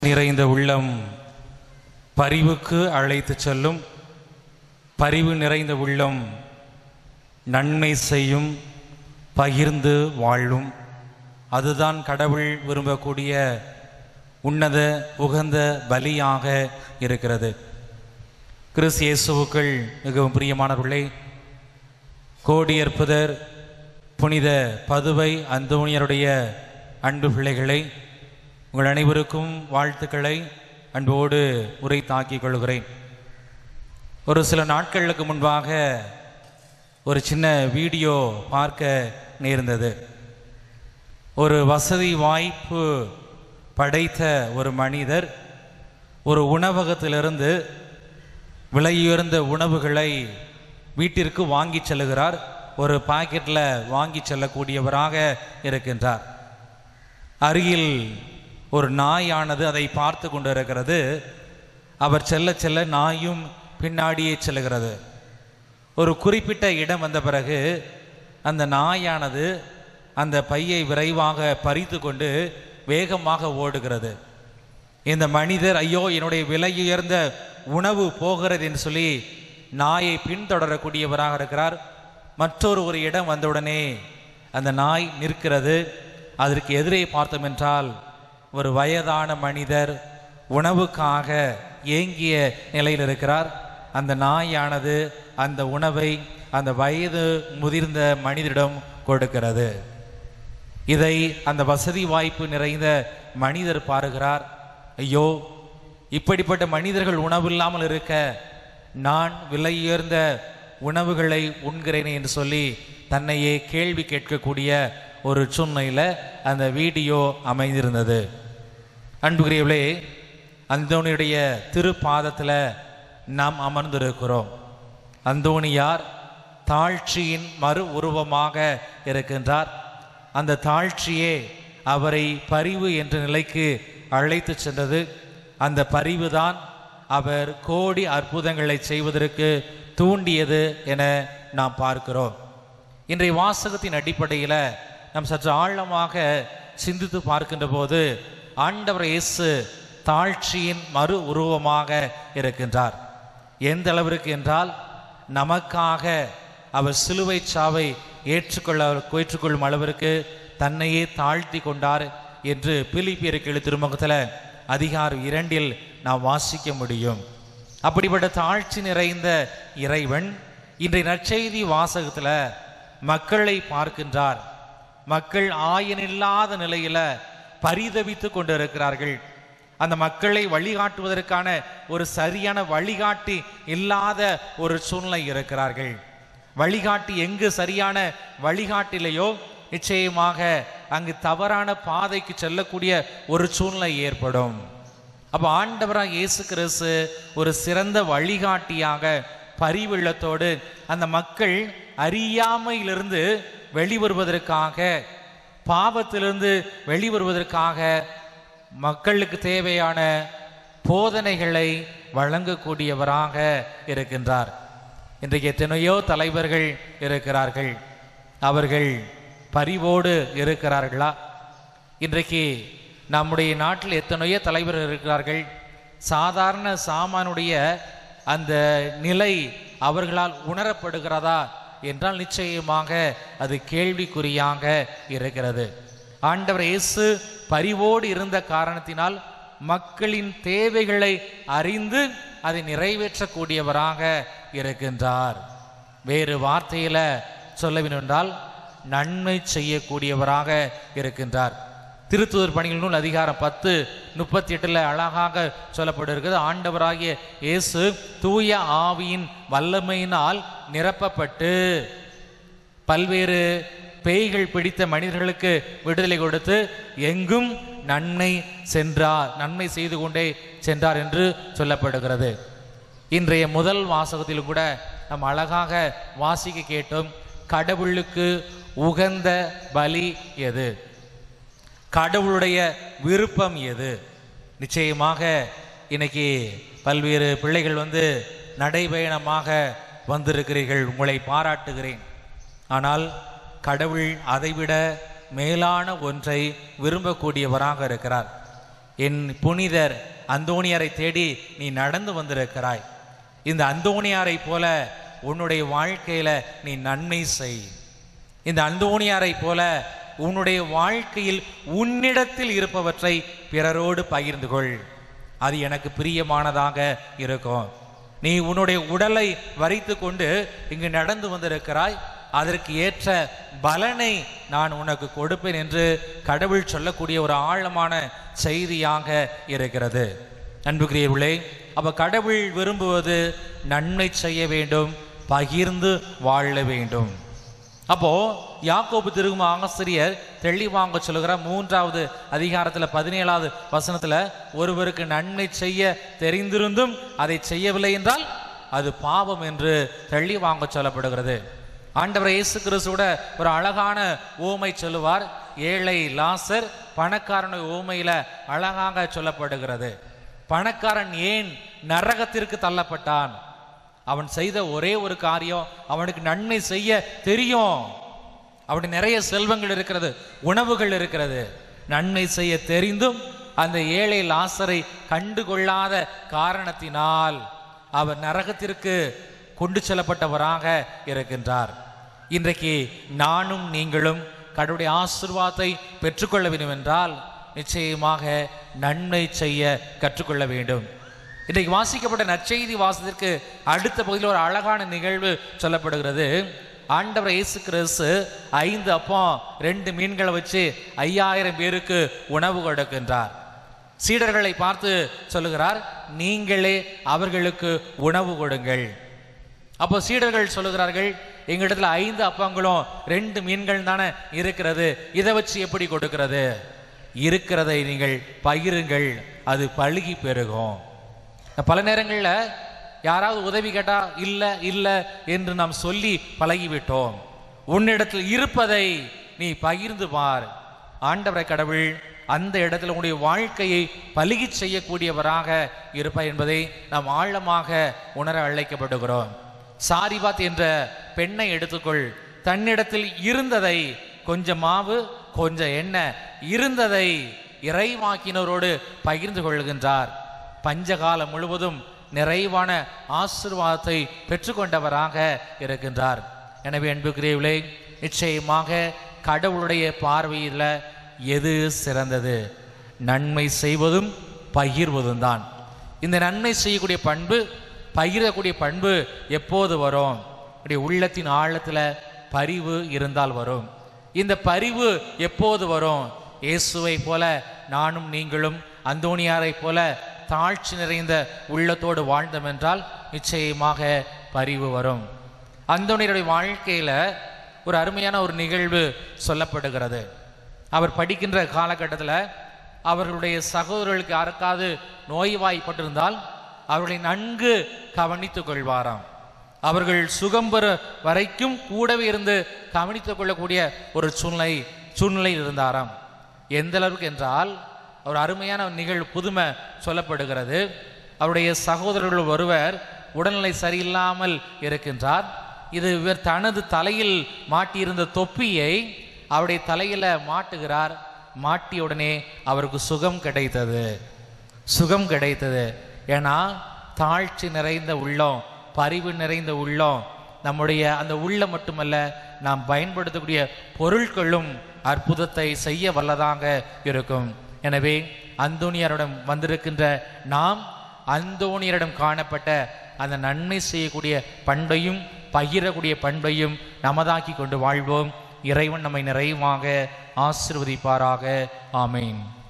நிறைந்த உள்ளம் பரிவுக்கு அழைத்துச் செல்லும் பரிவு நிறைந்த உள்ளம் நன்மை செய்யும் பகிர்ந்து வாழும் அதுதான் கடவுள் விரும்பக்கூடிய உன்னத உகந்த பலியாக இருக்கிறது கிறிஸ் இயேசுவுக்கள் மிகவும் பிரியமானவர்களே கோடியற்புதர் புனித பதுவை அந்தோணியருடைய அன்பு பிள்ளைகளை உங்கள் அனைவருக்கும் வாழ்த்துக்களை அன்போடு உரைத்தாக்கிக் கொள்கிறேன் ஒரு சில நாட்களுக்கு முன்பாக ஒரு சின்ன வீடியோ பார்க்க நேர்ந்தது ஒரு வசதி வாய்ப்பு படைத்த ஒரு மனிதர் ஒரு உணவகத்திலிருந்து விலையுயர்ந்த உணவுகளை வீட்டிற்கு வாங்கி செல்லுகிறார் ஒரு பாக்கெட்டில் வாங்கி செல்லக்கூடியவராக இருக்கின்றார் அருகில் ஒரு நாயானது அதை பார்த்து கொண்டிருக்கிறது அவர் செல்ல செல்ல நாயும் பின்னாடியே செல்லுகிறது ஒரு குறிப்பிட்ட இடம் வந்த பிறகு அந்த நாயானது அந்த பையை விரைவாக பறித்து கொண்டு வேகமாக ஓடுகிறது இந்த மனிதர் ஐயோ என்னுடைய விலையுயர்ந்த உணவு போகிறது என்று சொல்லி நாயை பின்தொடரக்கூடியவராக இருக்கிறார் மற்றொரு ஒரு இடம் வந்தவுடனே அந்த நாய் நிற்கிறது அதற்கு எதிரே பார்த்தோம் என்றால் ஒரு வயதான மனிதர் உணவுக்காக ஏங்கிய நிலையில் இருக்கிறார் அந்த நாயானது அந்த உணவை அந்த வயது முதிர்ந்த மனிதரிடம் கொடுக்கிறது இதை அந்த வசதி வாய்ப்பு நிறைந்த மனிதர் பாருகிறார் ஐயோ இப்படிப்பட்ட மனிதர்கள் உணவில்லாமல் இருக்க நான் விலையுயர்ந்த உணவுகளை உண்கிறேனே என்று சொல்லி தன்னையே கேள்வி கேட்கக்கூடிய ஒரு சூழ்நிலையில் அந்த வீடியோ அமைந்திருந்தது அன்புக்குரியவளே அந்தோனியுடைய திருப்பாதத்தில் நாம் அமர்ந்திருக்கிறோம் அந்தோணியார் தாழ்ச்சியின் மறு உருவமாக இருக்கின்றார் அந்த தாழ்ச்சியே அவரை பரிவு என்ற நிலைக்கு அழைத்து சென்றது அந்த பரிவுதான் அவர் கோடி அற்புதங்களை செய்வதற்கு தூண்டியது என நாம் பார்க்கிறோம் இன்றைய வாசகத்தின் அடிப்படையில் நாம் சற்று ஆழமாக சிந்தித்து பார்க்கின்ற போது ஆண்டவர் இயேசு தாழ்ச்சியின் மறு உருவமாக இருக்கின்றார் எந்த அளவிற்கு என்றால் நமக்காக அவர் சிலுவை சாவை ஏற்றுக்கொள்ள ஏற்றுக்கொள்ளும் அளவிற்கு தன்னையே தாழ்த்தி கொண்டார் என்று பிலிப்பியருக்கு எழு திருமுகத்தில் அதிகாரம் இரண்டில் நாம் வாசிக்க முடியும் அப்படிப்பட்ட தாழ்ச்சி நிறைந்த இறைவன் இன்றைய நற்செய்தி வாசகத்தில் மக்களை பார்க்கின்றார் மக்கள் ஆயனில்லாத நிலையில பரிதவித்து கொண்டிருக்கிறார்கள் அந்த மக்களை வழிகாட்டுவதற்கான ஒரு சரியான வழிகாட்டி இல்லாத ஒரு சூழ்நிலை இருக்கிறார்கள் வழிகாட்டி எங்கு சரியான வழிகாட்டிலையோ நிச்சயமாக அங்கு தவறான பாதைக்கு செல்லக்கூடிய ஒரு சூழ்நிலை ஏற்படும் அப்போ ஆண்டவராக இயேசு கிறிஸ்து ஒரு சிறந்த வழிகாட்டியாக பரிவெள்ளத்தோடு அந்த மக்கள் அறியாமையிலிருந்து வெளிவருவதற்காக பாவத்திலிருந்து வெளிவருவதற்காக மக்களுக்கு தேவையான போதனைகளை வழங்கக்கூடியவராக இருக்கின்றார் இன்றைக்கு எத்தனையோ தலைவர்கள் இருக்கிறார்கள் அவர்கள் பரிவோடு இருக்கிறார்களா இன்றைக்கு நம்முடைய நாட்டில் எத்தனையோ தலைவர்கள் இருக்கிறார்கள் சாதாரண சாமானுடைய அந்த நிலை அவர்களால் உணரப்படுகிறதா என்றால் நிச்சயமாக அது கேள்விக்குறியாக இருக்கிறது ஆண்டவர் இயேசு பரிவோடு இருந்த காரணத்தினால் மக்களின் தேவைகளை அறிந்து அதை நிறைவேற்றக்கூடியவராக இருக்கின்றார் வேறு வார்த்தையில சொல்ல வேண்டுமென்றால் நன்மை செய்யக்கூடியவராக இருக்கின்றார் திருத்துதர் பணிகள் நூல் அதிகாரம் பத்து முப்பத்தி எட்டுல அழகாக சொல்லப்பட்டிருக்கிறது ஆண்டவராகிய இயேசு தூய ஆவியின் வல்லமையினால் நிரப்பப்பட்டு பல்வேறு பேய்கள் பிடித்த மனிதர்களுக்கு விடுதலை கொடுத்து எங்கும் நன்மை சென்றார் நன்மை செய்து கொண்டே சென்றார் என்று சொல்லப்படுகிறது இன்றைய முதல் வாசகத்திலும் கூட நாம் அழகாக வாசிக்க கேட்டோம் கடவுளுக்கு உகந்த பலி எது கடவுளுடைய விருப்பம் எது நிச்சயமாக இன்னைக்கு பல்வேறு பிள்ளைகள் வந்து நடைபயணமாக வந்திருக்கிறீர்கள் உங்களை பாராட்டுகிறேன் ஆனால் கடவுள் அதைவிட மேலான ஒன்றை விரும்பக்கூடியவராக இருக்கிறார் என் புனிதர் அந்தோணியாரை தேடி நீ நடந்து வந்திருக்கிறாய் இந்த அந்தோணியாரை போல உன்னுடைய வாழ்க்கையில நீ நன்மை செய் இந்த அந்தோணியாரை போல உன்னுடைய வாழ்க்கையில் உன்னிடத்தில் இருப்பவற்றை பிறரோடு பகிர்ந்து கொள் அது எனக்கு பிரியமானதாக இருக்கும் நீ உன்னுடைய உடலை வரித்து கொண்டு இங்கு நடந்து வந்திருக்கிறாய் அதற்கு ஏற்ற பலனை நான் உனக்கு கொடுப்பேன் என்று கடவுள் சொல்லக்கூடிய ஒரு ஆழமான செய்தியாக இருக்கிறது அன்புக்குரியவர்களே அப்ப கடவுள் விரும்புவது நன்மை செய்ய வேண்டும் பகிர்ந்து வாழ வேண்டும் அப்போ யாக்கோபு திருகும ஆசிரியர் தெளிவாங்க சொல்லுகிற மூன்றாவது அதிகாரத்துல பதினேழாவது வசனத்துல ஒருவருக்கு நன்மை செய்ய தெரிந்திருந்தும் அதை செய்யவில்லை என்றால் அது பாவம் என்று தெளிவாங்க சொல்லப்படுகிறது ஆண்டவர் இயேசு கிறிஸ்துவோட ஒரு அழகான ஓமை சொல்லுவார் ஏழை லாசர் பணக்காரன் ஓமையில அழகாக சொல்லப்படுகிறது பணக்காரன் ஏன் நரகத்திற்கு தள்ளப்பட்டான் அவன் செய்த ஒரே ஒரு காரியம் அவனுக்கு நன்மை செய்ய தெரியும் அவனுக்கு நிறைய செல்வங்கள் இருக்கிறது உணவுகள் இருக்கிறது நன்மை செய்ய தெரிந்தும் அந்த ஏழை லாசரை கண்டுகொள்ளாத காரணத்தினால் அவர் நரகத்திற்கு கொண்டு செல்லப்பட்டவராக இருக்கின்றார் இன்றைக்கு நானும் நீங்களும் கடவுளுடைய ஆசிர்வாதத்தை பெற்றுக்கொள்ள வேண்டும் என்றால் நிச்சயமாக நன்மை செய்ய கற்றுக்கொள்ள வேண்டும் இன்றைக்கு வாசிக்கப்பட்ட நற்செய்தி வாசத்திற்கு அடுத்த பகுதியில் ஒரு அழகான நிகழ்வு சொல்லப்படுகிறது ஆண்டவர் இயேசு கிறிஸ்து ஐந்து அப்பம் ரெண்டு மீன்களை வச்சு ஐயாயிரம் பேருக்கு உணவு கொடுக்கின்றார் சீடர்களை பார்த்து சொல்லுகிறார் நீங்களே அவர்களுக்கு உணவு கொடுங்கள் அப்போ சீடர்கள் சொல்லுகிறார்கள் எங்களிடத்துல ஐந்து அப்பங்களும் ரெண்டு மீன்கள் தானே இருக்கிறது இதை வச்சு எப்படி கொடுக்கிறது இருக்கிறதை நீங்கள் பகிருங்கள் அது பழுகி பெருகும் பல நேரங்களில் யாராவது உதவி கேட்டா இல்ல இல்ல என்று நாம் சொல்லி பழகிவிட்டோம் உன்னிடத்தில் இருப்பதை நீ பகிர்ந்து பார் ஆண்டவரை கடவுள் அந்த இடத்துல உன்னுடைய வாழ்க்கையை பலுகி செய்யக்கூடியவராக இருப்பார் என்பதை நாம் ஆழமாக உணர அழைக்கப்படுகிறோம் சாரிபாத் என்ற பெண்ணை எடுத்துக்கொள் தன்னிடத்தில் இருந்ததை கொஞ்சம் மாவு கொஞ்சம் எண்ணெய் இருந்ததை இறைவாக்கினரோடு பகிர்ந்து கொள்கின்றார் பஞ்சகாலம் முழுவதும் நிறைவான ஆசிர்வாதத்தை பெற்றுக்கொண்டவராக இருக்கின்றார் எனவே அன்புக்குரியவர்களே நிச்சயமாக கடவுளுடைய பார்வையில் எது சிறந்தது நன்மை செய்வதும் பகிர்வதும் தான் இந்த நன்மை செய்யக்கூடிய பண்பு பகிரக்கூடிய பண்பு எப்போது வரும் அப்படி உள்ளத்தின் ஆழத்தில் பரிவு இருந்தால் வரும் இந்த பரிவு எப்போது வரும் இயேசுவை போல நானும் நீங்களும் அந்தோணியாரை போல தாழ்ச்சி நிறைந்த உள்ளத்தோடு வாழ்ந்தோம் என்றால் நிச்சயமாக பரிவு வரும் அந்தோணியருடைய வாழ்க்கையில ஒரு அருமையான ஒரு நிகழ்வு சொல்லப்படுகிறது அவர் படிக்கின்ற காலகட்டத்தில் அவர்களுடைய சகோதரர்களுக்கு யாருக்காவது நோய்வாய்ப்பட்டிருந்தால் அவர்களை நன்கு கவனித்துக் கொள்வாராம் அவர்கள் சுகம் பெற வரைக்கும் கூடவே இருந்து கவனித்துக் கொள்ளக்கூடிய ஒரு சூழ்நிலை சூழ்நிலை இருந்தாராம் எந்த அளவுக்கு என்றால் ஒரு அருமையான நிகழ்வு புதுமை சொல்லப்படுகிறது அவருடைய சகோதரர்கள் ஒருவர் உடல்நிலை சரியில்லாமல் இருக்கின்றார் இது இவர் தனது தலையில் மாட்டியிருந்த தொப்பியை அவருடைய தலையில மாட்டுகிறார் மாட்டிய உடனே அவருக்கு சுகம் கிடைத்தது சுகம் கிடைத்தது ஏன்னா தாழ்ச்சி நிறைந்த உள்ளம் பரிவு நிறைந்த உள்ளம் நம்முடைய அந்த உள்ளம் மட்டுமல்ல நாம் பயன்படுத்தக்கூடிய பொருட்களும் அற்புதத்தை செய்ய வல்லதாக இருக்கும் எனவே அந்தோணியரிடம் வந்திருக்கின்ற நாம் அந்தோணியரிடம் காணப்பட்ட அந்த நன்மை செய்யக்கூடிய பண்பையும் பகிரக்கூடிய பண்பையும் நமதாக்கி கொண்டு வாழ்வோம் இறைவன் நம்மை நிறைவாக ஆசிர்வதிப்பாராக ஆமேன்